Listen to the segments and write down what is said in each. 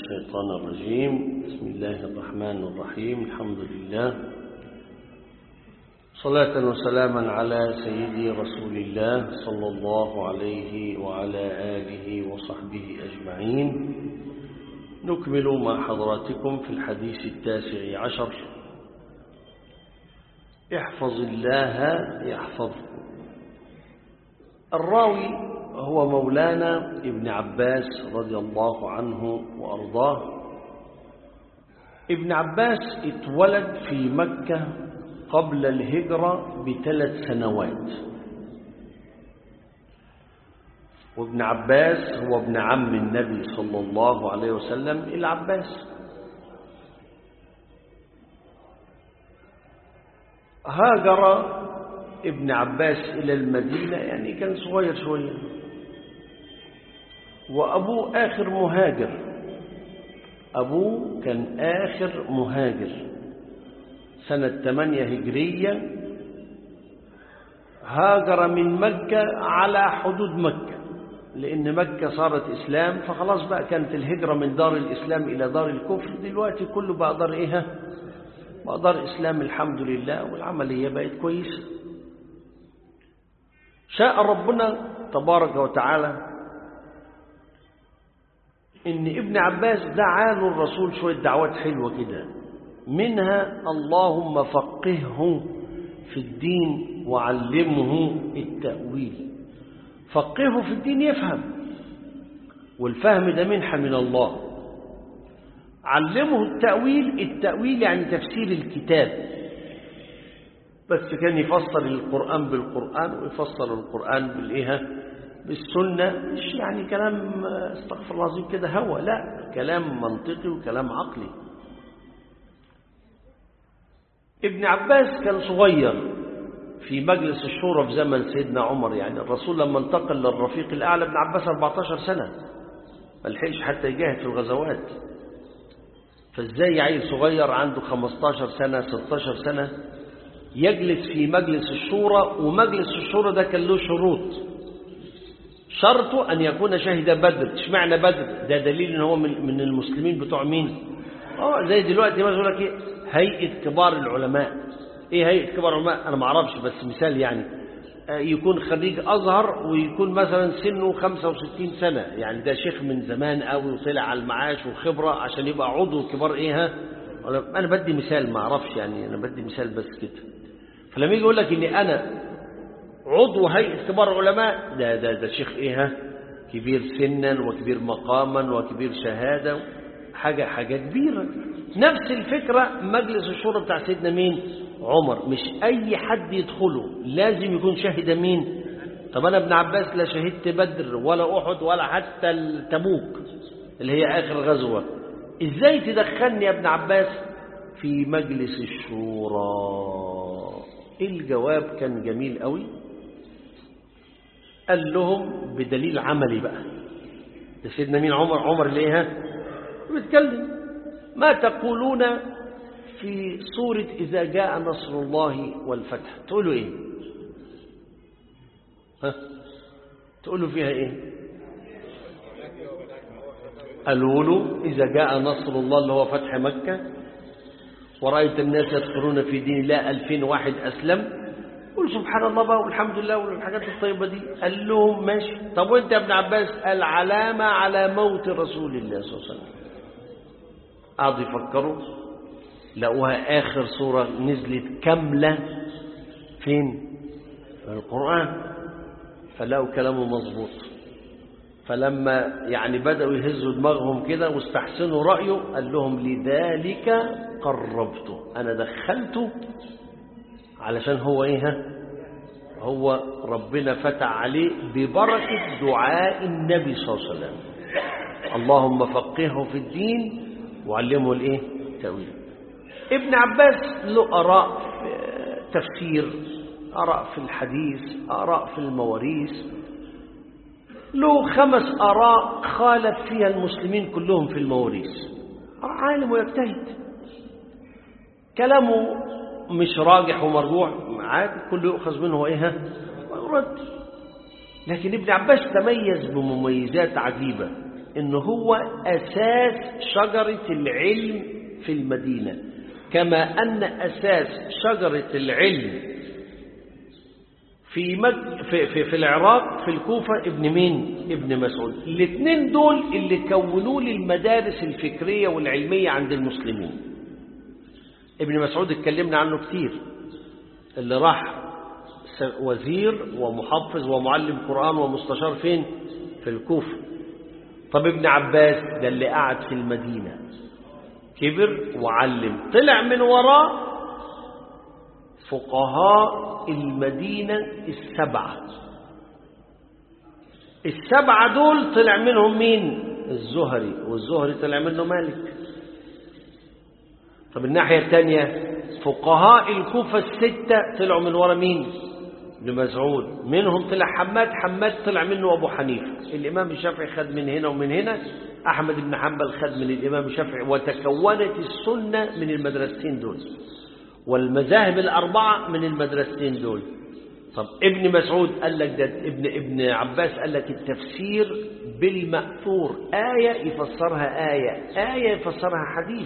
الشيطان الرجيم بسم الله الرحمن الرحيم الحمد لله صلاة وسلاما على سيدي رسول الله صلى الله عليه وعلى آله وصحبه أجمعين نكمل مع حضراتكم في الحديث التاسع عشر احفظ الله يحفظك الراوي هو مولانا ابن عباس رضي الله عنه وأرضاه ابن عباس اتولد في مكة قبل الهجرة بثلاث سنوات وابن عباس هو ابن عم النبي صلى الله عليه وسلم العباس هاجر ابن عباس إلى المدينة يعني كان صغير شوية وأبوه آخر مهاجر أبوه كان آخر مهاجر سنة 8 هجرية هاجر من مكة على حدود مكة لأن مكة صارت إسلام فخلاص بقى كانت الهجرة من دار الإسلام إلى دار الكفر دلوقتي كله بقى دار إيه بقى دار إسلام الحمد لله والعملية بقت كويسة شاء ربنا تبارك وتعالى ان ابن عباس دعا له الرسول شويه دعوات حلوه كده منها اللهم فقهه في الدين وعلمه التاويل فقهه في الدين يفهم والفهم ده منحه من الله علمه التاويل التاويل يعني تفسير الكتاب بس كان يفسر القرآن بالقرآن ويفسر القرآن بالإيه بالسنة مش يعني كلام استغفر الله العظيم كده هوى لا كلام منطقي وكلام عقلي ابن عباس كان صغير في مجلس الشورى في زمن سيدنا عمر يعني الرسول لما انتقل للرفيق الأعلى ابن عباس 14 سنة ما لحقش حتى يجاهد في الغزوات فازاي عيل صغير عنده 15 سنة 16 سنة يجلس في مجلس الشورى ومجلس الشورى ده كان له شروط شرطه أن يكون شهد بدر اشمعنى بدر ده دليل ان هو من, من المسلمين بتوع مين اه زي دلوقتي مثلا لك ايه هيئة كبار العلماء ايه هيئة كبار العلماء انا ما اعرفش بس مثال يعني آه يكون خريج ازهر ويكون مثلا سنه 65 سنة يعني ده شيخ من زمان قوي وطلع على المعاش وخبرة عشان يبقى عضو كبار ايه ها انا بدي مثال ما اعرفش يعني انا بدي مثال بس كده فلما يجي يقول لك اني انا عضو هيئه كبار العلماء ده ده ده شيخ ايه ها كبير سنا وكبير مقاما وكبير شهاده حاجه حاجه كبيره نفس الفكره مجلس الشورى بتاع سيدنا مين عمر مش اي حد يدخله لازم يكون شاهد مين طب انا ابن عباس لا شهدت بدر ولا احد ولا حتى التبوك اللي هي اخر غزوه ازاي تدخلني يا ابن عباس في مجلس الشورى الجواب كان جميل قوي قال لهم بدليل عملي بقى ده سيدنا مين عمر عمر ليه ها بيتكلم ما تقولون في سورة إذا جاء نصر الله والفتح تقولوا إيه ها تقولوا فيها إيه قالوا له إذا جاء نصر الله اللي هو فتح مكة ورأيت الناس يدخلون في دين الله ألفين واحد أسلم قل سبحان الله بقى والحمد لله والحاجات الطيبة دي قال لهم ماشي طب وانت يا ابن عباس العلامة على موت رسول الله صلى الله عليه وسلم قعدوا يفكروا لقوها آخر صورة نزلت كاملة فين في القرآن فلقوا كلامه مظبوط فلما يعني بدأوا يهزوا دماغهم كده واستحسنوا رأيه قال لهم لذلك قربته أنا دخلته علشان هو إيه هو ربنا فتح عليه ببركة دعاء النبي صلى الله عليه وسلم اللهم فقهه في الدين وعلمه الايه التأويل ابن عباس له آراء في تفسير آراء في الحديث آراء في المواريث له خمس آراء خالف فيها المسلمين كلهم في المواريث عالم ويجتهد كلامه مش راجح ومرجوع عادي كله يؤخذ منه ايه ويرد لكن ابن عباس تميز بمميزات عجيبة إن هو أساس شجرة العلم في المدينة كما أن أساس شجرة العلم في, مد في, في, في العراق في الكوفة ابن مين ابن مسعود الاثنين دول اللي كونوا لي المدارس الفكرية والعلمية عند المسلمين ابن مسعود اتكلمنا عنه كتير اللي راح وزير ومحفظ ومعلم قرآن ومستشار فين في الكوفة طب ابن عباس ده اللي قعد في المدينة كبر وعلم طلع من وراه فقهاء المدينة السبعة السبعة دول طلع منهم مين الزهري والزهري طلع منه مالك طب الناحية الثانية فقهاء الكوفة الستة طلعوا من ورا مين ابن مسعود منهم طلع حماد حماد طلع منه أبو حنيفة الإمام الشافعي خد من هنا ومن هنا أحمد بن حنبل خد من الإمام الشافعي وتكونت السنة من المدرستين دول والمذاهب الأربعة من المدرستين دول طب ابن مسعود قال لك ده ابن ابن عباس قال لك التفسير بالمأثور آية يفسرها آية آية يفسرها حديث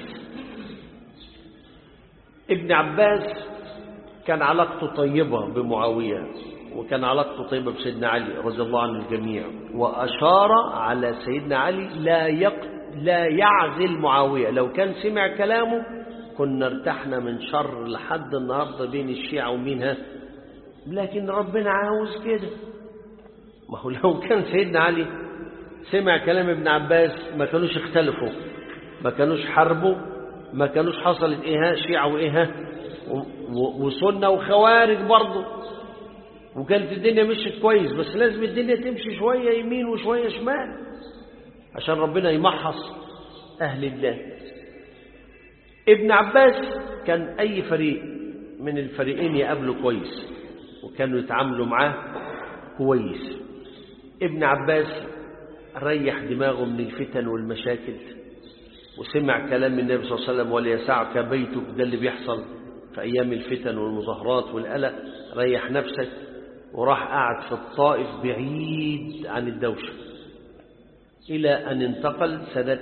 ابن عباس كان علاقته طيبة بمعاوية وكان علاقته طيبة بسيدنا علي رضي الله عن الجميع وأشار على سيدنا علي لا يق... لا يعزل معاوية لو كان سمع كلامه كنا ارتحنا من شر لحد النهاردة بين الشيعة ومينها لكن ربنا عاوز كده ما هو لو كان سيدنا علي سمع كلام ابن عباس ما كانوش اختلفوا ما كانوش حربوا ما كانوش حصلت ايه شيعة وايه وسنة وخوارج برضه وكانت الدنيا مشيت كويس بس لازم الدنيا تمشي شوية يمين وشوية شمال عشان ربنا يمحص أهل الله ابن عباس كان أي فريق من الفريقين يقابله كويس وكانوا يتعاملوا معاه كويس ابن عباس ريح دماغه من الفتن والمشاكل وسمع كلام النبي صلى الله عليه وسلم وليسعك بيتك ده اللي بيحصل في أيام الفتن والمظاهرات والقلق ريح نفسك وراح قعد في الطائف بعيد عن الدوشة إلى أن انتقل سنة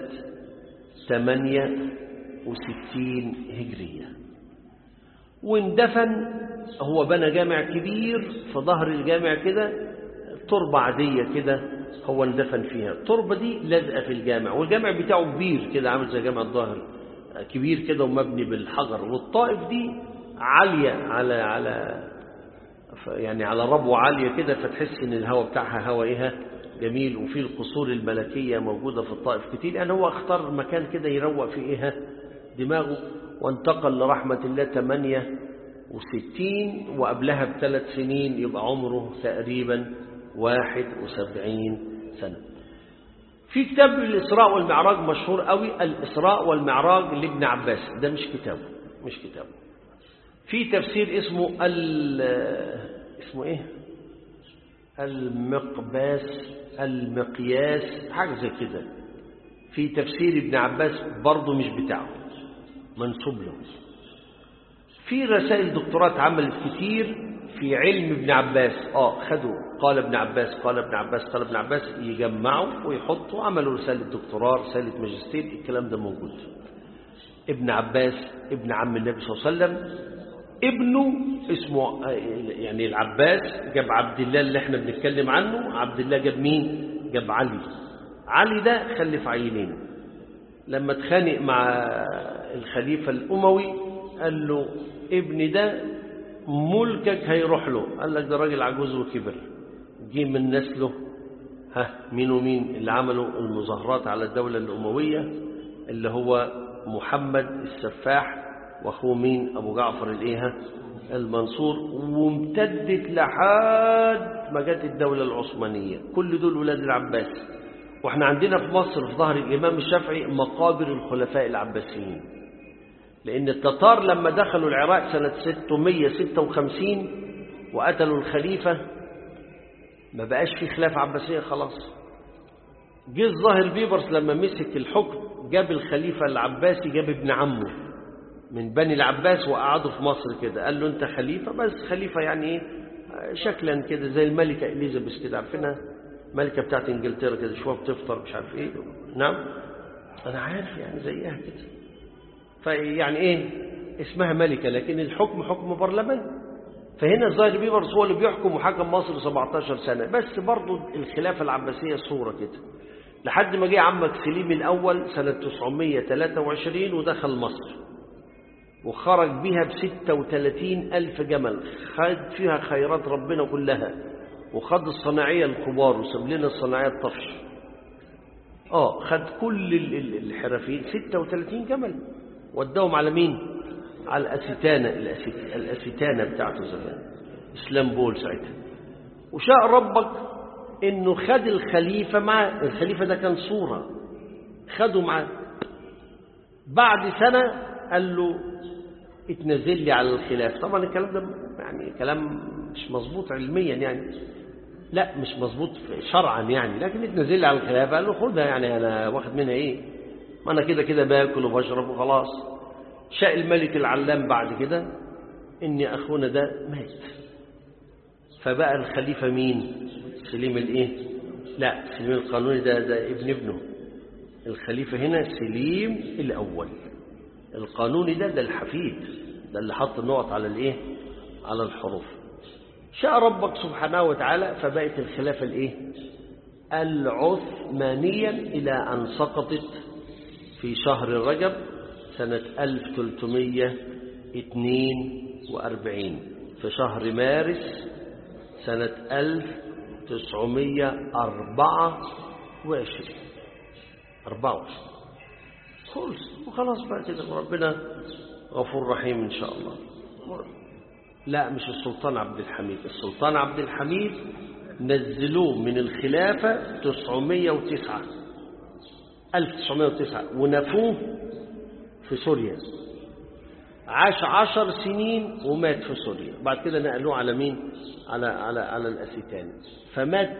68 هجرية واندفن هو بنى جامع كبير في ظهر الجامع كده تربة عادية كده هو اندفن فيها التربة دي لازقة في الجامع والجامع بتاعه كبير كده عامل زي جامع الظاهر كبير كده ومبني بالحجر والطائف دي عالية على على يعني على ربوة عالية كده فتحس ان الهواء بتاعها هواء ايه جميل وفي القصور الملكية موجودة في الطائف كتير يعني هو اختار مكان كده يروق فيه ايه دماغه وانتقل لرحمة الله 68 وقبلها بثلاث سنين يبقى عمره تقريبا 71 سنة في كتاب الإسراء والمعراج مشهور قوي الإسراء والمعراج لابن عباس ده مش كتابه مش كتابه في تفسير اسمه ال اسمه ايه المقباس المقياس حاجة زي كده في تفسير ابن عباس برضه مش بتاعه منسوب له في رسائل دكتوراه اتعملت كتير في علم ابن عباس اه خدوا قال ابن عباس قال ابن عباس قال ابن عباس يجمعوا ويحطوا عملوا رسالة دكتوراه رسالة ماجستير الكلام ده موجود ابن عباس ابن عم النبي صلى الله عليه وسلم ابنه اسمه يعني العباس جاب عبد الله اللي احنا بنتكلم عنه عبد الله جاب مين جاب علي علي ده خلف عينين لما اتخانق مع الخليفة الأموي قال له ابني ده ملكك هيروح له قال لك ده راجل عجوز وكبر جه من نسله ها مين ومين اللي عملوا المظاهرات على الدولة الأموية اللي هو محمد السفاح واخوه مين ابو جعفر الايه المنصور وامتدت لحد ما جت الدولة العثمانية كل دول ولاد العباس واحنا عندنا في مصر في ظهر الإمام الشافعي مقابر الخلفاء العباسيين لأن التتار لما دخلوا العراق سنة 656 وقتلوا الخليفة ما بقاش في خلافة عباسية خلاص جه الظاهر بيبرس لما مسك الحكم جاب الخليفة العباسي جاب ابن عمه من بني العباس وقعدوا في مصر كده قال له انت خليفة بس خليفة يعني ايه شكلا كده زي الملكة إليزابيث كده عارفينها ملكة بتاعت انجلترا كده شوية بتفطر مش عارف ايه نعم انا عارف يعني زيها كده فيعني ايه اسمها ملكة لكن الحكم حكم برلمان فهنا الظاهر بيبرس هو اللي بيحكم وحكم مصر 17 سنة بس برضو الخلافة العباسية صورة كده لحد ما جه عمك سليم الأول سنة 923 ودخل مصر وخرج بها ب 36 ألف جمل خد فيها خيرات ربنا كلها وخد الصناعية الكبار وساب لنا الصناعية الطفش اه خد كل الحرفيين 36 جمل وداهم على مين على الأستانة الأستانة بتاعته زمان إسلام بول ساعتها وشاء ربك إنه خد الخليفة مع الخليفة ده كان صورة خده معاه بعد سنة قال له اتنزل لي على الخلاف طبعا الكلام ده يعني كلام مش مظبوط علميا يعني لا مش مظبوط شرعا يعني لكن اتنزل لي على الخلافة قال له خدها يعني أنا واخد منها إيه ما أنا كده كده باكل وبشرب وخلاص شاء الملك العلام بعد كده إن أخونا ده مات فبقى الخليفة مين سليم الإيه لا سليم القانوني ده, ده ابن ابنه الخليفة هنا سليم الأول القانوني ده ده الحفيد ده اللي حط النقط على الإيه على الحروف شاء ربك سبحانه وتعالى فبقت الخلافة الإيه العثمانية إلى أن سقطت في شهر رجب سنة 1342 في شهر مارس سنة 1924 24 خلص وخلاص بقى كده ربنا غفور رحيم إن شاء الله لا مش السلطان عبد الحميد السلطان عبد الحميد نزلوه من الخلافة 909 1909 ونفوه في سوريا عاش عشر سنين ومات في سوريا بعد كده نقلوه على مين على على على الأسيتان فمات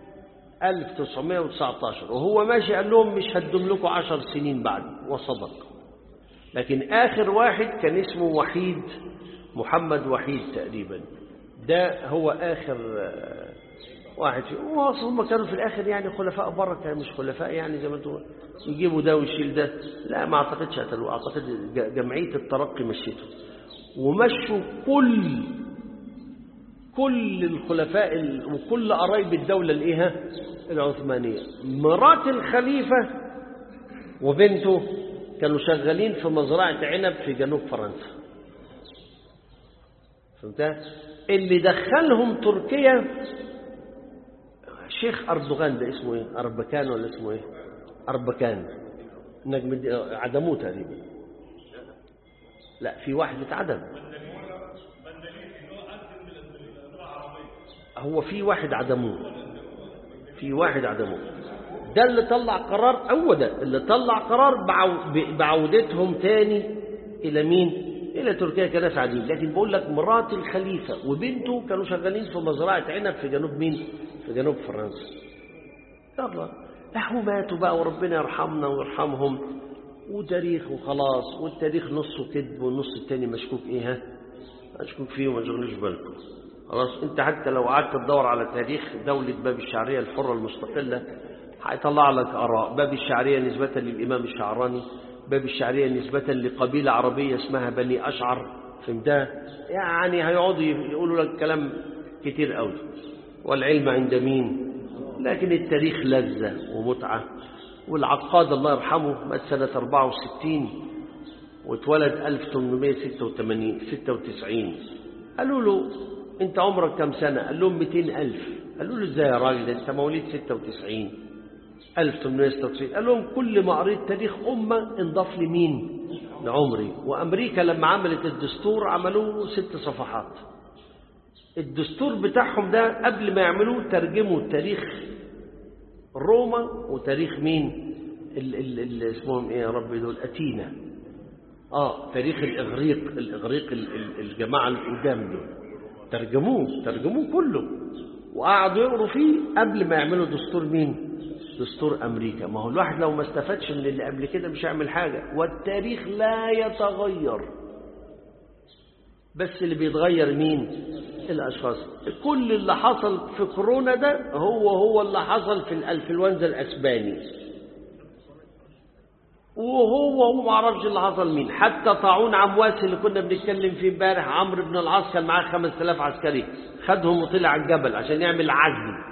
1919 وهو ماشي قال لهم مش هدم لكم عشر سنين بعد وصدق لكن آخر واحد كان اسمه وحيد محمد وحيد تقريبا ده هو آخر واحد فيهم هم كانوا في الآخر يعني خلفاء بره كانوا مش خلفاء يعني زي ما انتم يجيبوا ده ويشيل ده لا ما أعتقدش قتلوه أعتقد جمعية الترقي مشيته ومشوا كل كل الخلفاء وكل قرايب الدولة الإيه العثمانية مرات الخليفة وبنته كانوا شغالين في مزرعة عنب في جنوب فرنسا فهمتها اللي دخلهم تركيا شيخ أردوغان ده اسمه ايه أربكان ولا اسمه ايه أربكان نجم عدموه تقريبا لا في واحد اتعدم هو في واحد عدموه في واحد عدموه ده اللي طلع قرار هو ده اللي طلع قرار بعودتهم تاني إلى مين إلى تركيا كناس عاديين لكن بقول لك مرات الخليفة وبنته كانوا شغالين في مزرعة عنب في جنوب مين في جنوب فرنسا يلا اهو ماتوا بقى وربنا يرحمنا ويرحمهم وتاريخ وخلاص والتاريخ نصه كذب والنص التاني مشكوك ايه ها مشكوك فيه وما تشغلوش بالكم خلاص انت حتى لو قعدت تدور على تاريخ دولة باب الشعرية الحرة المستقلة هيطلع لك آراء باب الشعرية نسبة للإمام الشعراني باب الشعرية نسبة لقبيلة عربية اسمها بني أشعر فهمتها يعني هيقعدوا يقولوا لك كلام كتير قوي والعلم عند مين لكن التاريخ لذة ومتعة والعقاد الله يرحمه مات سنة 64 واتولد 1886 96 قالوا له انت عمرك كم سنة قال لهم 200 ألف قالوا له ازاي يا راجل انت مواليد 96 1896 قال لهم كل ما قريت تاريخ أمة انضاف لي مين لعمري وأمريكا لما عملت الدستور عملوه ست صفحات الدستور بتاعهم ده قبل ما يعملوه ترجموا تاريخ روما وتاريخ مين اللي اسمهم ايه يا رب دول أتينا اه تاريخ الإغريق الإغريق الجماعة القدام دول ترجموه ترجموه كله وقعدوا يقروا فيه قبل ما يعملوا دستور مين دستور أمريكا ما هو الواحد لو ما استفادش من اللي قبل كده مش هيعمل حاجة والتاريخ لا يتغير بس اللي بيتغير مين الأشخاص كل اللي حصل في كورونا ده هو هو اللي حصل في الانفلونزا الأسباني وهو هو ما اعرفش اللي حصل مين حتى طاعون عمواس اللي كنا بنتكلم فيه امبارح عمرو بن العاص كان معاه 5000 عسكري خدهم وطلع على الجبل عشان يعمل عزل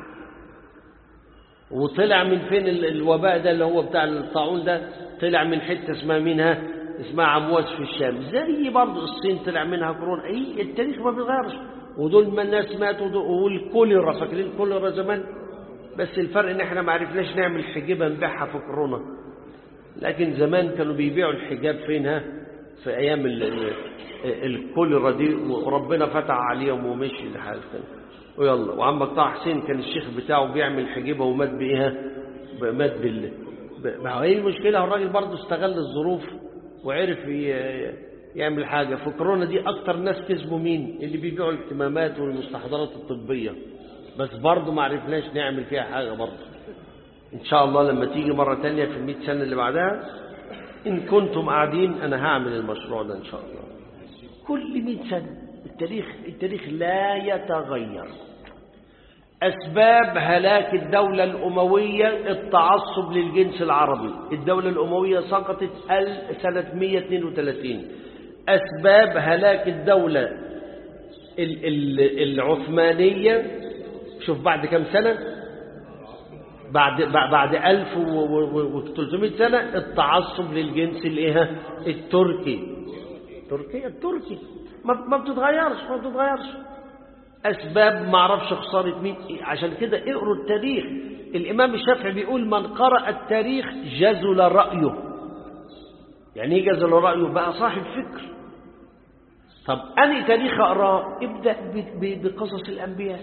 وطلع من فين الوباء ده اللي هو بتاع الطاعون ده طلع من حته اسمها منها اسمها عمواس في الشام زي برضه الصين طلع منها كورونا اي التاريخ ما بيتغيرش ودول ما الناس ماتوا والكوليرا فاكرين الكوليرا زمان بس الفرق ان احنا ما عرفناش نعمل حجبه نبيعها في كورونا لكن زمان كانوا بيبيعوا الحجاب فينها في ايام الكوليرا دي وربنا فتح عليهم ومشي لحال ويلا وعمك طه حسين كان الشيخ بتاعه بيعمل حجبه ومات بايه مات بال ما هو ايه المشكله الراجل برضه استغل الظروف وعرف يعمل حاجه في كورونا دي اكتر ناس كسبوا مين اللي بيبيعوا الاهتمامات والمستحضرات الطبيه بس برضه ما عرفناش نعمل فيها حاجه برضه إن شاء الله لما تيجي مرة تانية في المئة سنة اللي بعدها إن كنتم قاعدين أنا هعمل المشروع ده إن شاء الله كل مئة سنة التاريخ التاريخ لا يتغير أسباب هلاك الدولة الأموية التعصب للجنس العربي الدولة الأموية سقطت سنة 132 أسباب هلاك الدولة العثمانية شوف بعد كم سنة بعد بعد 1300 سنة التعصب للجنس الايه التركي تركيا التركي ما ما بتتغيرش ما بتتغيرش اسباب ما اعرفش خساره مين عشان كده اقروا التاريخ الامام الشافعي بيقول من قرأ التاريخ جزل رايه يعني ايه جزل رايه بقى صاحب فكر طب اني تاريخ اقراه ابدا بقصص الانبياء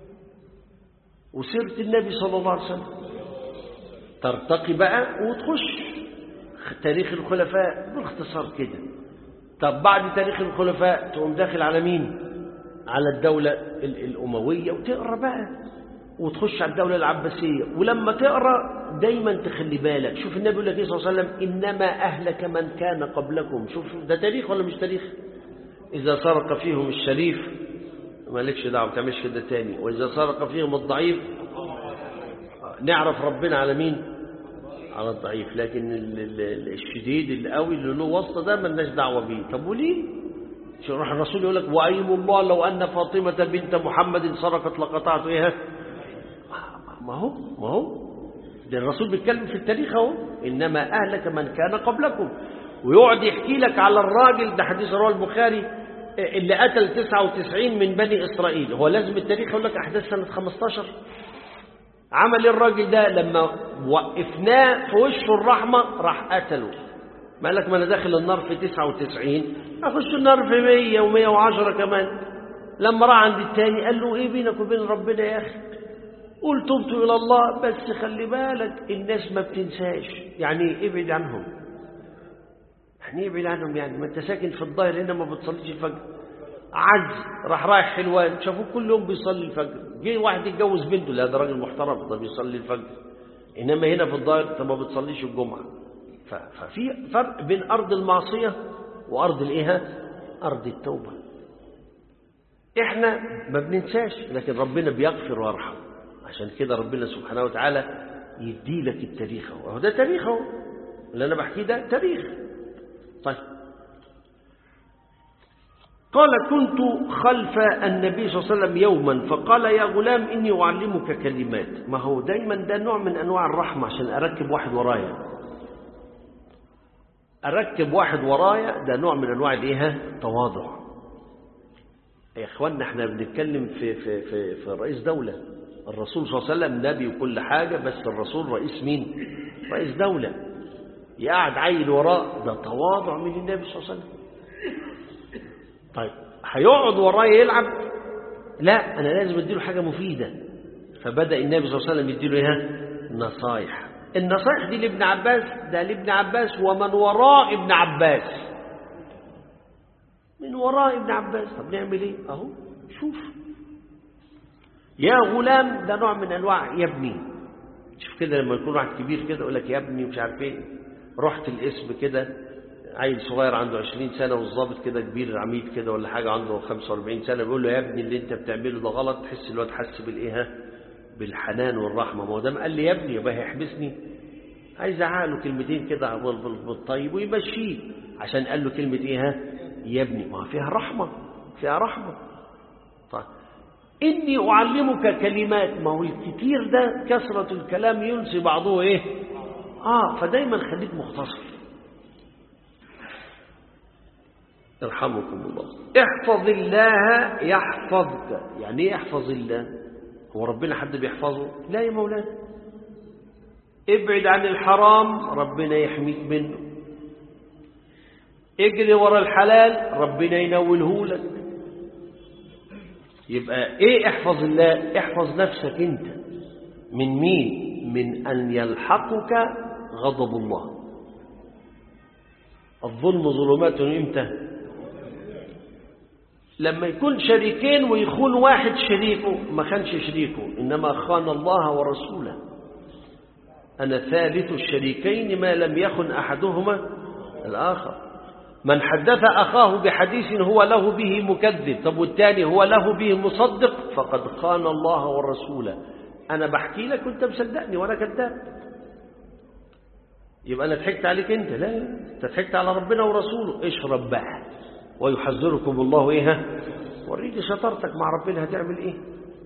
وسيرة النبي صلى الله عليه وسلم ترتقي بقى وتخش تاريخ الخلفاء باختصار كده طب بعد تاريخ الخلفاء تقوم داخل على مين على الدولة الأموية وتقرأ بقى وتخش على الدولة العباسية ولما تقرأ دايما تخلي بالك شوف النبي يقول لك صلى الله عليه وسلم إنما أهلك من كان قبلكم شوف ده تاريخ ولا مش تاريخ إذا سرق فيهم الشريف مالكش دعوه ما تعملش كده تاني واذا سرق فيهم الضعيف نعرف ربنا على مين على الضعيف لكن الشديد القوي اللي له واسطه ده مالناش دعوه بيه طب وليه راح الرسول يقول لك وايم الله لو ان فاطمه بنت محمد سرقت لقطعت ايه ما هو ما هو ده الرسول بيتكلم في التاريخ اهو انما اهلك من كان قبلكم ويقعد يحكي لك على الراجل ده حديث رواه البخاري اللي قتل 99 من بني إسرائيل هو لازم التاريخ يقول لك أحداث سنة 15 عمل الراجل ده لما وقفناه في وشه الرحمة راح قتله ما قالك ما أنا داخل النار في 99 أخش النار في 100 و110 كمان لما راح عند التاني قال له إيه بينك وبين ربنا يا أخي قول تبت إلى الله بس خلي بالك الناس ما بتنساش يعني ابعد عنهم يعني ابعد عنهم يعني ما انت ساكن في الظاهر هنا ما بتصليش الفجر عجز راح رايح حلوان شافوه كل يوم بيصلي الفجر جه واحد يتجوز بنته لا ده راجل محترم ده بيصلي الفجر انما هنا في الظاهر انت ما بتصليش الجمعه ففي فرق بين ارض المعصيه وارض الايه ارض التوبه احنا ما بننساش لكن ربنا بيغفر ويرحم عشان كده ربنا سبحانه وتعالى يدي لك التاريخ اهو ده تاريخ اهو اللي انا بحكيه ده تاريخ طيب قال كنت خلف النبي صلى الله عليه وسلم يوما فقال يا غلام إني أعلمك كلمات ما هو دايما ده نوع من أنواع الرحمة عشان أركب واحد ورايا أركب واحد ورايا ده نوع من أنواع الإيه تواضع يا إخواننا احنا بنتكلم في, في, في, في رئيس دولة الرسول صلى الله عليه وسلم نبي وكل حاجة بس الرسول رئيس مين رئيس دولة يقعد عيل وراه ده تواضع من النبي صلى الله عليه وسلم طيب هيقعد ورايا يلعب لا انا لازم اديله حاجه مفيده فبدا النبي صلى الله عليه وسلم يديله ايه نصايح النصايح دي لابن عباس ده لابن عباس ومن وراء ابن عباس من وراء ابن عباس طب نعمل ايه اهو شوف يا غلام ده نوع من انواع يا ابني شوف كده لما يكون واحد كبير كده يقول لك يا ابني مش عارف ايه رحت الاسم كده عيل صغير عنده 20 سنة والظابط كده كبير عميد كده ولا حاجة عنده 45 سنة بيقول له يا ابني اللي انت بتعمله ده غلط تحس الواد حس بالايه ها؟ بالحنان والرحمة ما هو ده قال لي يا ابني يبقى هيحبسني عايز له كلمتين كده بال- بال- بالطيب ويمشيه عشان قال له كلمة ايه ها يا ابني ما فيها رحمة فيها رحمة طيب إني أعلمك كلمات ما هو الكتير ده كثرة الكلام ينسي بعضه إيه آه فدايما خليك مختصر يرحمكم الله احفظ الله يحفظك يعني ايه احفظ الله هو ربنا حد بيحفظه لا يا مولانا ابعد عن الحرام ربنا يحميك منه اجري ورا الحلال ربنا ينوله لك يبقى ايه احفظ الله احفظ نفسك انت من مين من ان يلحقك غضب الله الظلم ظلمات امتى لما يكون شريكين ويخون واحد شريكه ما خانش شريكه انما خان الله ورسوله انا ثالث الشريكين ما لم يخن احدهما الاخر من حدث أخاه بحديث هو له به مكذب طب والتاني هو له به مصدق فقد خان الله ورسوله أنا بحكي لك وأنت مصدقني وأنا كذاب يبقى أنا ضحكت عليك أنت لا أنت ضحكت على ربنا ورسوله اشرب بقى ويحذركم الله إيه ها؟ وريني شطارتك مع ربنا هتعمل إيه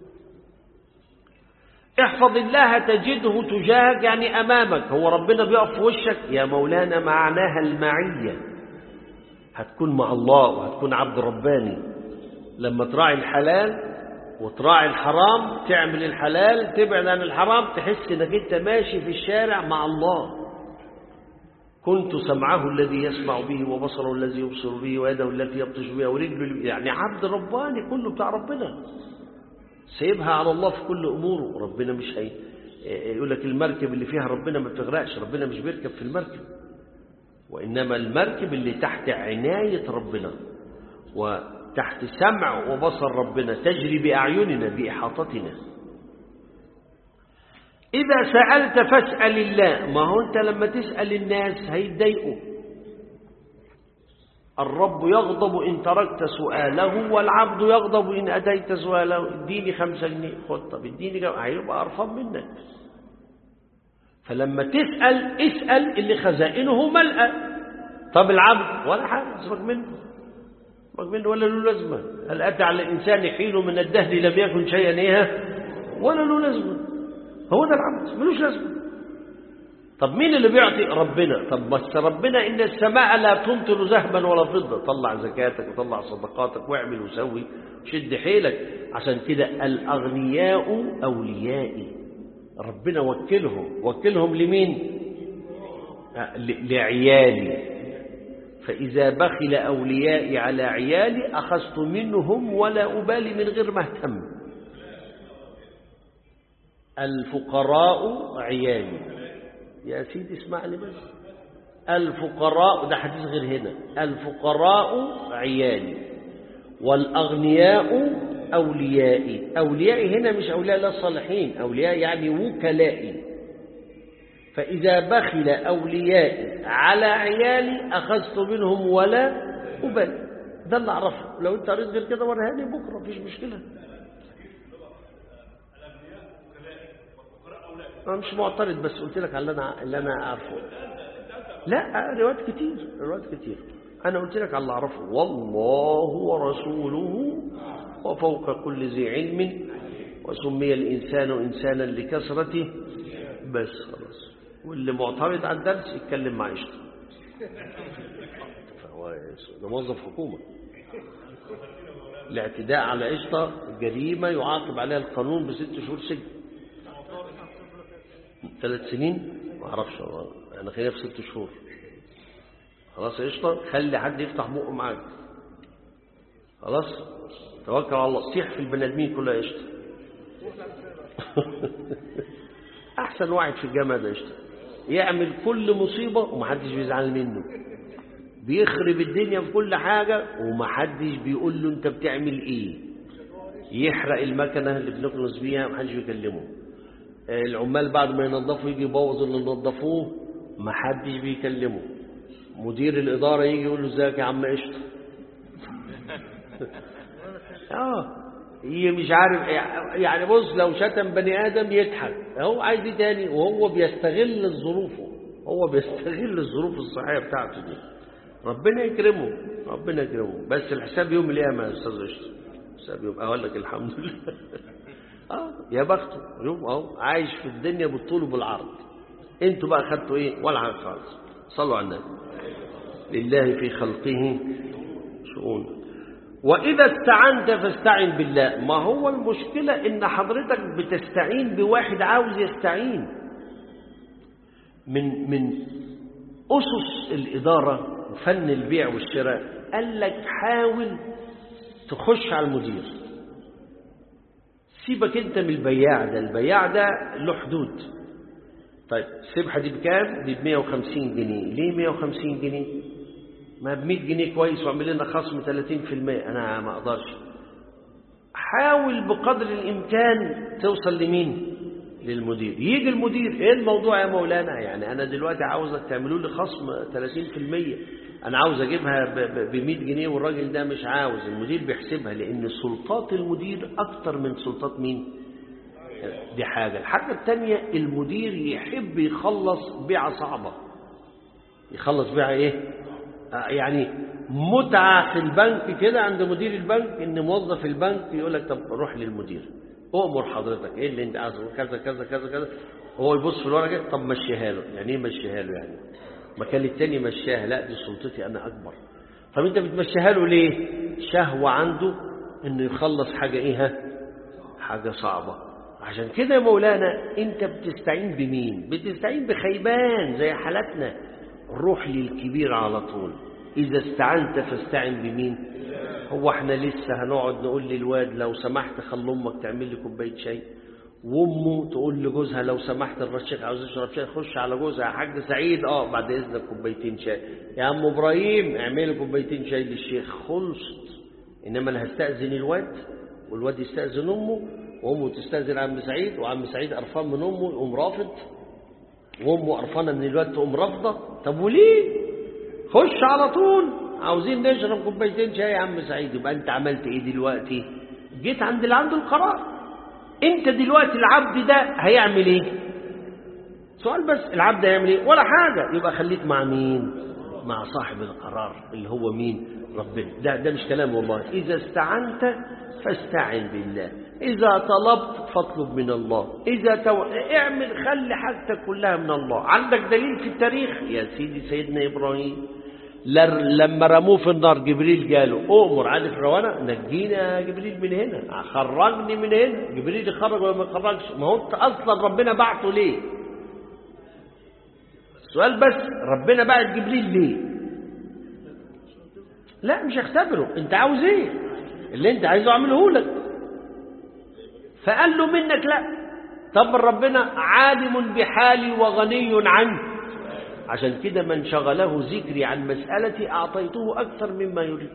احفظ الله تجده تجاهك يعني أمامك هو ربنا بيقف في وشك يا مولانا معناها المعية هتكون مع الله وهتكون عبد رباني لما تراعي الحلال وتراعي الحرام تعمل الحلال تبعد عن الحرام تحس انك انت ماشي في الشارع مع الله كنت سمعه الذي يسمع به وبصره الذي يبصر به ويده التي يبطش بها ورجله يعني عبد رباني كله بتاع ربنا سيبها على الله في كل اموره ربنا مش هي يقول لك المركب اللي فيها ربنا ما بتغرقش ربنا مش بيركب في المركب وإنما المركب اللي تحت عناية ربنا وتحت سمع وبصر ربنا تجري بأعيننا بإحاطتنا إذا سألت فاسأل الله ما هو أنت لما تسأل الناس هيتضايقوا الرب يغضب إن تركت سؤاله والعبد يغضب إن أتيت سؤاله اديني خمسة جنيه خد طب اديني جو... هيبقى أرفض منك فلما تسأل اسأل اللي خزائنه ملأة طب العبد ولا حاجة سيبك منه سيبك منه ولا له لازمة هل أتى على الإنسان حين من الدهر لم يكن شيئا إيه ولا له لازمة هو ده العبد ملوش لازمة طب مين اللي بيعطي ربنا طب بس ربنا إن السماء لا تمطر ذهبا ولا فضة طلع زكاتك وطلع صدقاتك واعمل وسوي شد حيلك عشان كده الأغنياء أوليائي ربنا وكلهم وكلهم لمين لعيالي فإذا بخل أوليائي على عيالي أخذت منهم ولا أبالي من غير ما اهتم الفقراء عيالي يا سيدي اسمعني بس الفقراء ده حديث غير هنا الفقراء عيالي والأغنياء أوليائي أوليائي هنا مش أولياء لا الصالحين أولياء يعني وكلائي فإذا بخل أوليائي على عيالي أخذت منهم ولا أبالي ده اللي أعرفه لو أنت قريت غير كده ورهاني بكرة مفيش مشكلة أنا مش معترض بس قلت لك على اللي أنا اللي أنا أعرفه لا روايات كتير روايات كتير أنا قلت لك على اللي أعرفه والله ورسوله وفوق كل ذي علم وسمي الإنسان إنسانا لكثرته بس خلاص واللي معترض على الدرس يتكلم مع عيشته فهو ده موظف حكومة الاعتداء على قشطة جريمة يعاقب عليها القانون بست شهور سجن ثلاث سنين ما اعرفش انا خلينا في ست شهور خلاص قشطة خلي حد يفتح بقه معاك خلاص توكل على الله صيح في البني ادمين كلها قشطة احسن واحد في الجامعة ده قشطة يعمل كل مصيبة ومحدش بيزعل منه بيخرب الدنيا في كل حاجة ومحدش بيقول له انت بتعمل ايه يحرق المكنة اللي بنكنس بيها محدش بيكلمه العمال بعد ما ينظفوا يجي يبوظ اللي نظفوه محدش بيكلمه مدير الإدارة يجي يقول له ازيك يا عم قشطة اه هي مش عارف يعني بص لو شتم بني آدم يضحك هو عايز ايه تاني وهو بيستغل ظروفه هو بيستغل الظروف الصحية بتاعته دي ربنا يكرمه ربنا يكرمه بس الحساب يوم القيامة يا أستاذ قشطة الحساب يوم أقول لك الحمد لله اه يا بخته يوم اهو عايش في الدنيا بالطول وبالعرض انتوا بقى خدتوا ايه ولا حاجه خالص صلوا على النبي لله في خلقه شؤون واذا استعنت فاستعن بالله ما هو المشكله ان حضرتك بتستعين بواحد عاوز يستعين من من اسس الاداره وفن البيع والشراء قال لك حاول تخش على المدير سيبك انت من البياع ده البياع ده له حدود طيب السبحة دي بكام دي ب 150 جنيه ليه 150 جنيه ما ب 100 جنيه كويس واعمل لنا خصم 30% انا ما اقدرش حاول بقدر الامكان توصل لمين للمدير يجي المدير ايه الموضوع يا مولانا يعني انا دلوقتي عاوزك تعملوا لي خصم 30% انا عاوز اجيبها ب 100 جنيه والراجل ده مش عاوز المدير بيحسبها لان سلطات المدير اكتر من سلطات مين دي حاجة الحاجة التانية المدير يحب يخلص بيعة صعبة يخلص بيعة ايه آه يعني متعة في البنك كده عند مدير البنك ان موظف البنك يقول لك طب روح للمدير اؤمر حضرتك ايه اللي انت عايزه كذا كذا كذا كذا هو يبص في الورقه طب مشيها له يعني ايه مشيها له يعني ما كان التاني مشاها لا دي سلطتي انا اكبر طب انت بتمشيها له ليه شهوة عنده انه يخلص حاجة ايه ها حاجة صعبة عشان كده يا مولانا انت بتستعين بمين بتستعين بخيبان زي حالتنا روح للكبير على طول اذا استعنت فاستعن بمين هو احنا لسه هنقعد نقول للواد لو سمحت خل امك تعمل لي كوبايه شاي وامه تقول لجوزها لو سمحت الرشيق عاوز يشرب شاي خش على جوزها يا حاج سعيد اه بعد اذنك كوبايتين شاي يا عم ابراهيم اعملي كوبايتين شاي للشيخ خلصت انما انا هستاذن الواد والواد يستاذن امه وامه تستاذن عم سعيد وعم سعيد قرفان من امه يقوم رافض وامه قرفانه من الواد تقوم رافضه طب وليه خش على طول عاوزين نشرب كوبايتين شاي يا عم سعيد يبقى انت عملت ايه دلوقتي جيت عند اللي عنده القرار انت دلوقتي العبد ده هيعمل ايه سؤال بس العبد هيعمل ايه ولا حاجة يبقى خليك مع مين مع صاحب القرار اللي هو مين ربنا ده, ده مش كلام والله إذا استعنت فاستعن بالله إذا طلبت فاطلب من الله إذا تو... اعمل خلي حاجتك كلها من الله عندك دليل في التاريخ يا سيدي سيدنا إبراهيم لما رموه في النار جبريل قاله أؤمر عارف روانا نجينا يا جبريل من هنا خرجني من هنا جبريل يخرج ولا ما يخرجش ما هو انت أصلا ربنا بعته ليه السؤال بس ربنا بعت جبريل ليه لا مش اختبره انت عاوز ايه اللي انت عايزه اعمله لك فقال له منك لا طب ربنا عالم بحالي وغني عني عشان كده من شغله ذكري عن مسألتي أعطيته أكثر مما يريد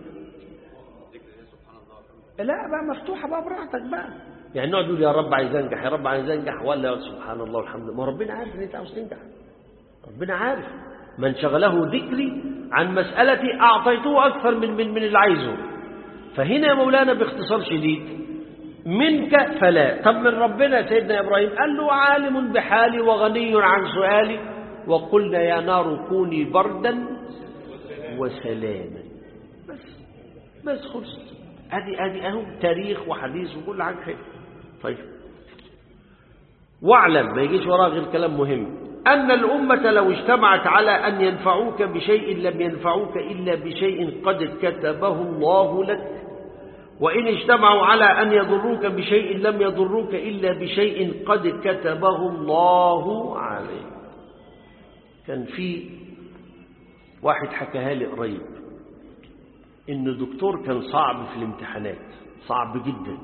لا بقى مفتوحة بقى براحتك بقى يعني نقعد نقول يا رب عايز انجح يا رب عايز انجح ولا يا سبحان الله والحمد لله ما ربنا عارف ان انت عاوز تنجح ربنا عارف من شغله ذكري عن مسألتي أعطيته أكثر من من من اللي عايزه فهنا يا مولانا باختصار شديد منك فلا طب من ربنا سيدنا إبراهيم قال له عالم بحالي وغني عن سؤالي وقلنا يا نار كوني بردا وسلاما بس بس خلصت ادي ادي اهو تاريخ وحديث وكل حاجه حلوه طيب واعلم ما يجيش وراه غير كلام مهم أن الأمة لو اجتمعت على أن ينفعوك بشيء لم ينفعوك إلا بشيء قد كتبه الله لك وإن اجتمعوا على أن يضروك بشيء لم يضروك إلا بشيء قد كتبه الله عليك كان في واحد حكاها لي قريب ان دكتور كان صعب في الامتحانات صعب جدا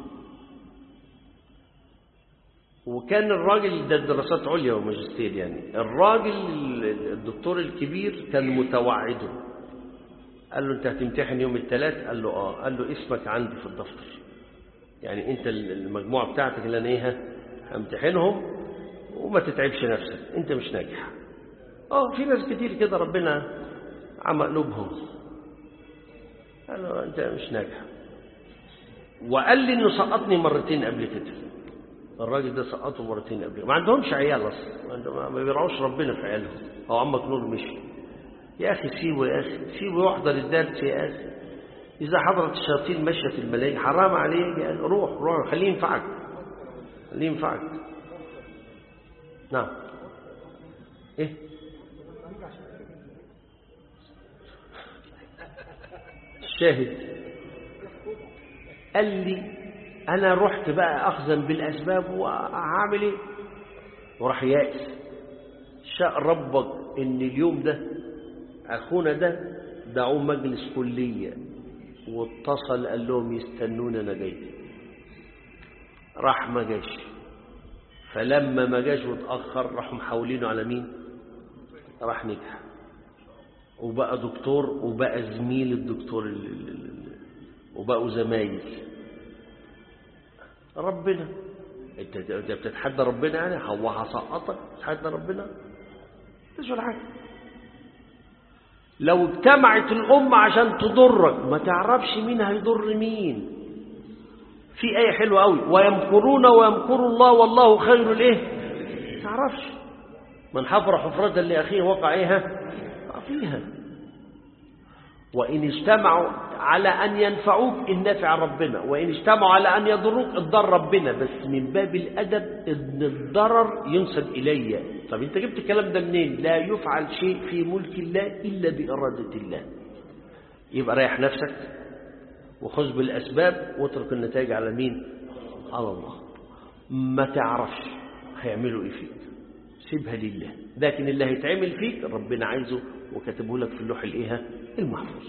وكان الراجل ده دراسات عليا وماجستير يعني الراجل الدكتور الكبير كان متوعده قال له انت هتمتحن يوم الثلاث قال له اه قال له اسمك عندي في الدفتر يعني انت المجموعه بتاعتك اللي انا ايه همتحنهم وما تتعبش نفسك انت مش ناجح اه في ناس كتير كده ربنا عم قلوبهم قالوا انت مش ناجح وقال لي انه سقطني مرتين قبل كده الراجل ده سقطه مرتين قبل ما عندهمش عيال اصلا ما عندهم- ما بيرعوش ربنا في عيالهم هو عمك نور مشي يا اخي سيبه يا اخي سيبه يحضر الدرس يا اخي اذا حضرت الشياطين ماشيه في الملايين حرام عليك يا أخي. روح روح خليه ينفعك خليه ينفعك نعم ايه الشاهد قال لي انا رحت بقى اخذا بالاسباب وهعمل ايه وراح يائس شاء ربك ان اليوم ده اخونا ده دعوه مجلس كليه واتصل قال لهم يستنوني انا جاي راح ما جاش فلما ما جاش واتاخر راحوا محاولينه على مين راح نجح وبقى دكتور وبقى زميل الدكتور ال- ال- ال- وبقوا زمايل ربنا انت انت بتتحدى ربنا يعني هو هسقطك تتحدى ربنا مش ولا حاجه لو اجتمعت الأمة عشان تضرك ما تعرفش مين هيضر مين في آية حلوة قوي ويمكرون ويمكر الله والله خير الايه ما تعرفش من حفر حفرة لأخيه وقع ايها وقع فيها وإن اجتمعوا على أن ينفعوك النافع ربنا وإن اجتمعوا على أن يضروك الضر ربنا بس من باب الأدب إن الضرر ينسب إلي طب أنت جبت الكلام ده منين لا يفعل شيء في ملك الله إلا بإرادة الله يبقى ريح نفسك وخذ بالأسباب واترك النتائج على مين على الله ما تعرفش هيعملوا إيه فيك سيبها لله لكن اللي هيتعمل فيك ربنا عايزه وكتبه لك في اللوح الايه المحفوظ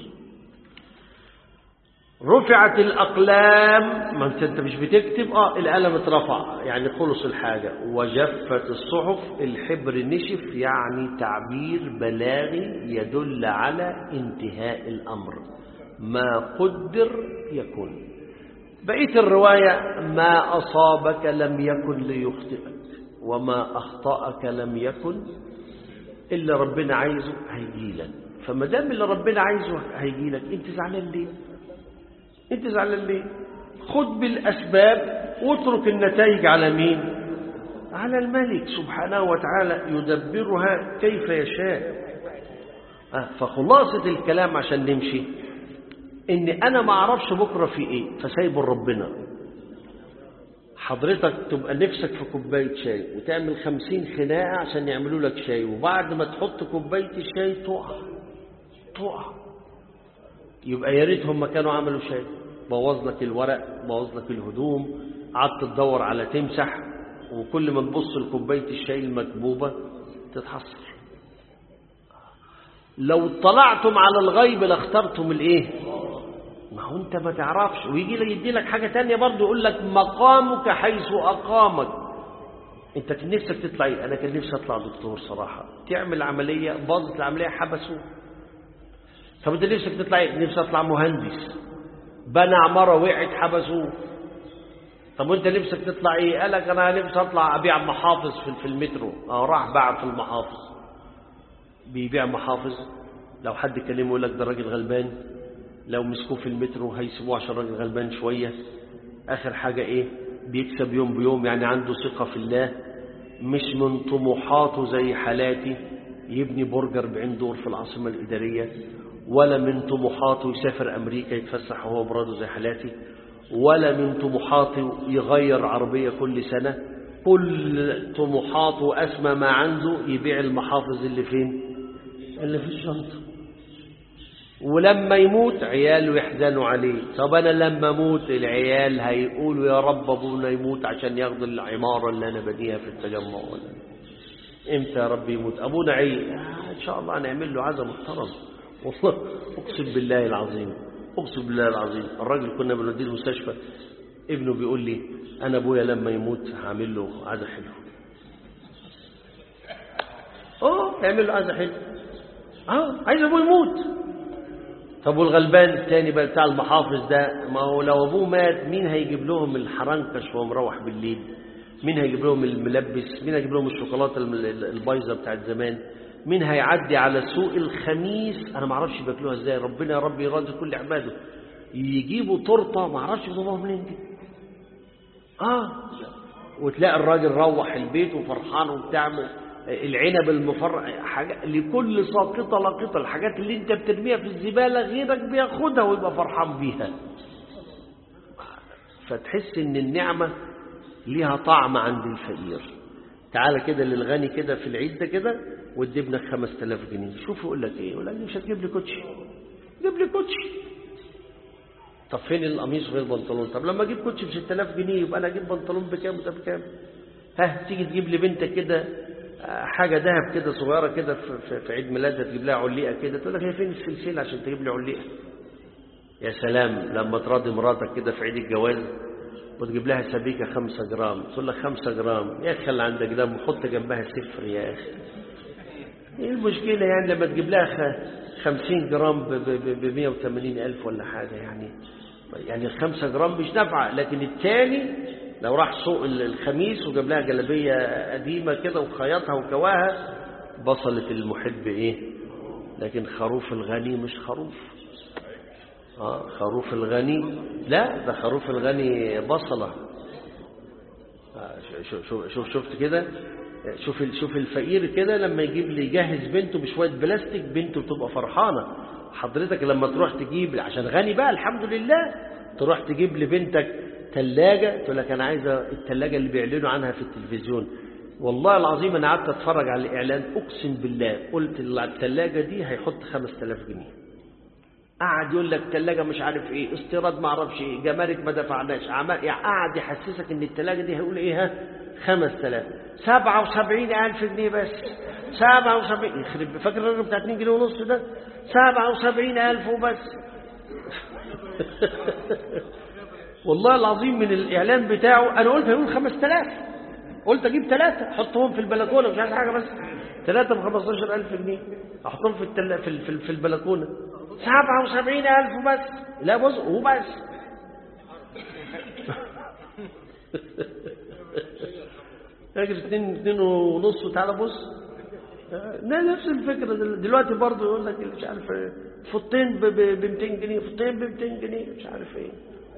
رفعت الأقلام ما انت انت مش بتكتب اه القلم اترفع يعني خلص الحاجة وجفت الصحف الحبر نشف يعني تعبير بلاغي يدل على انتهاء الأمر ما قدر يكون بقية الرواية ما أصابك لم يكن ليخطئك وما أخطأك لم يكن اللي ربنا عايزه هيجي لك فما دام اللي ربنا عايزه هيجي لك انت زعلان ليه انت زعلان ليه خد بالاسباب واترك النتائج على مين على الملك سبحانه وتعالى يدبرها كيف يشاء آه، فخلاصة الكلام عشان نمشي ان انا ما اعرفش بكرة في ايه فسايبه ربنا حضرتك تبقى نفسك في كوباية شاي وتعمل خمسين خناقة عشان يعملوا لك شاي وبعد ما تحط كوباية الشاي تقع تقع يبقى يا ريت هم كانوا عملوا شاي بوظ لك الورق بوظ لك الهدوم قعدت تدور على تمسح وكل ما تبص لكوباية الشاي المكبوبة تتحسر لو اطلعتم على الغيب لاخترتم الايه ما هو انت ما تعرفش ويجي لك يدي لك حاجة تانية برضه يقول لك مقامك حيث أقامك انت كان نفسك تطلع ايه انا كان نفسي اطلع دكتور صراحة تعمل عملية باظت العملية حبسوه طب انت نفسك تطلع ايه نفسي اطلع مهندس بنى عمارة وقعت حبسوه طب وانت نفسك تطلع ايه قال لك انا نفسي اطلع ابيع محافظ في في المترو اه راح باع في المحافظ بيبيع محافظ لو حد كلمه يقول لك ده راجل غلبان لو مسكوه في المترو هيسيبوه عشان راجل غلبان شوية آخر حاجة إيه بيكسب يوم بيوم يعني عنده ثقة في الله مش من طموحاته زي حالاتي يبني برج 40 دور في العاصمة الإدارية ولا من طموحاته يسافر أمريكا يتفسح وهو براده زي حالاتي ولا من طموحاته يغير عربية كل سنة كل طموحاته أسمى ما عنده يبيع المحافظ اللي فين اللي في الشنطة ولما يموت عياله يحزنوا عليه طب انا لما اموت العيال هيقولوا يا رب ابونا يموت عشان ياخد العماره اللي انا بديها في التجمع ولا امتى يا رب يموت ابونا عيل آه ان شاء الله هنعمل له عزا محترم والله اقسم بالله العظيم اقسم بالله العظيم الراجل كنا بنوديه المستشفى ابنه بيقول لي انا ابويا لما يموت هعمل له عزا حلو اه يعمل له عزا حلو اه عايز ابوه يموت طب والغلبان التاني بقى بتاع المحافظ ده ما هو لو ابوه مات مين هيجيب لهم الحرنكش وهو مروح بالليل مين هيجيب لهم الملبس مين هيجيب لهم الشوكولاته الم- البايظه بتاعت زمان مين هيعدي على سوق الخميس انا ما اعرفش بياكلوها ازاي ربنا يا رب يراضي كل عباده يجيبوا تورته ما اعرفش يجيبوها منين دي اه وتلاقي الراجل روح البيت وفرحان وبتاع العنب المفرع حاجة لكل ساقطة لقطة الحاجات اللي انت بترميها في الزبالة غيرك بياخدها ويبقى فرحان بيها فتحس ان النعمة ليها طعم عند الفقير تعالى كده للغني كده في العيد ده كده وادي ابنك 5000 جنيه شوف يقول لك ايه يقول لك مش هتجيب لي كوتشي جيب لي كوتشي طب فين القميص غير بنطلون طب لما اجيب كوتشي ب 6000 جنيه يبقى انا اجيب بنطلون بكام وده بكام ها تيجي تجيب لي بنتك كده حاجه ذهب كده صغيره كده في, في عيد ميلادها تجيب لها علقه كده تقول لك هي فين السلسله عشان تجيب لي علقه يا سلام لما تراضي مراتك كده في عيد الجواز وتجيب لها سبيكه 5 جرام تقول لك 5 جرام يا اخي خلي عندك دم وحط جنبها صفر يا اخي ايه المشكله يعني لما تجيب لها 50 جرام ب 180 الف ولا حاجه يعني يعني ال 5 جرام مش نافعه لكن الثاني لو راح سوق الخميس وجاب لها جلابيه قديمه كده وخيطها وكواها بصلت المحب ايه لكن خروف الغني مش خروف اه خروف الغني لا ده خروف الغني بصله آه شوف شوف شوف شفت كده شوف شوف الفقير كده لما يجيب لي يجهز بنته بشويه بلاستيك بنته بتبقى فرحانه حضرتك لما تروح تجيب عشان غني بقى الحمد لله تروح تجيب لبنتك ثلاجه تقول لك انا عايزه الثلاجه اللي بيعلنوا عنها في التلفزيون والله العظيم انا قعدت اتفرج على الاعلان اقسم بالله قلت الثلاجه دي هيحط 5000 جنيه قعد يقول لك ثلاجه مش عارف ايه استيراد ما اعرفش ايه جمارك ما دفعناش عمل يعني قعد يحسسك ان الثلاجه دي هيقول ايه ها 5000 77000 جنيه بس 77 يخرب فاكر الراجل بتاع 2 جنيه ونص ده 77000 وبس والله العظيم من الاعلان بتاعه انا قلت هيقول 5000 قلت اجيب ثلاثه احطهم في البلكونه مش عايز حاجه بس ثلاثه ب 15000 جنيه احطهم في التل... في في, في البلكونه 77000 بس لا بص وبس فاكر اتنين اتنين ونص وتعالى بص لا نفس الفكرة دلوقتي برضه يقول لك مش عارف فطين ب 200 جنيه فطين ب 200 جنيه مش عارف ايه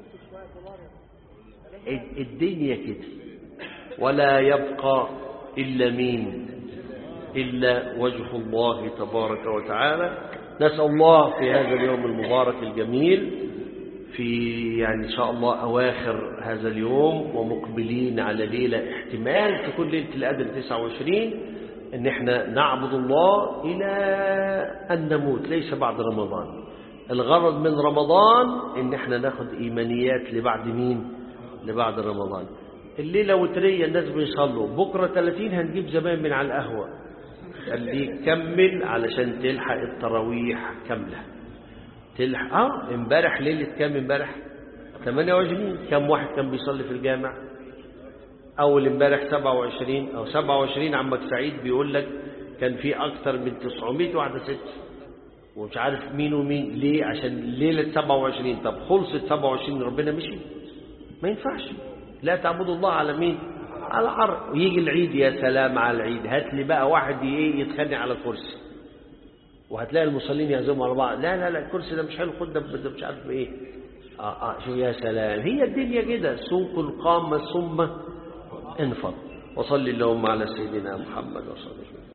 الدنيا كده ولا يبقى إلا مين إلا وجه الله تبارك وتعالى نسأل الله في هذا اليوم المبارك الجميل في يعني إن شاء الله أواخر هذا اليوم ومقبلين على ليلة احتمال تكون ليلة القدر 29 إن احنا نعبد الله إلى أن نموت ليس بعد رمضان الغرض من رمضان إن احنا ناخد إيمانيات لبعد مين لبعد رمضان الليلة وترية الناس بيصلوا بكرة 30 هنجيب زمان من على القهوة خليك كمل علشان تلحق التراويح كاملة تلحق اه امبارح ليلة كام امبارح 28 كم واحد كان بيصلي في الجامع اول امبارح 27 او 27 عمك سعيد بيقول لك كان في اكتر من 900 واحدة ست ومش عارف مين ومين ليه عشان ليلة 27 طب خلصت 27 ربنا مشي ما ينفعش لا تعبدوا الله على مين على عرق ويجي العيد يا سلام على العيد هات لي بقى واحد ايه يتخانق على الكرسي وهتلاقي المصلين يعزموا على بعض لا لا لا الكرسي ده مش حلو خد ده مش عارف ايه اه اه شو يا سلام هي الدنيا كده سوق قام ثم انفض وصلي اللهم على سيدنا محمد وصلى الله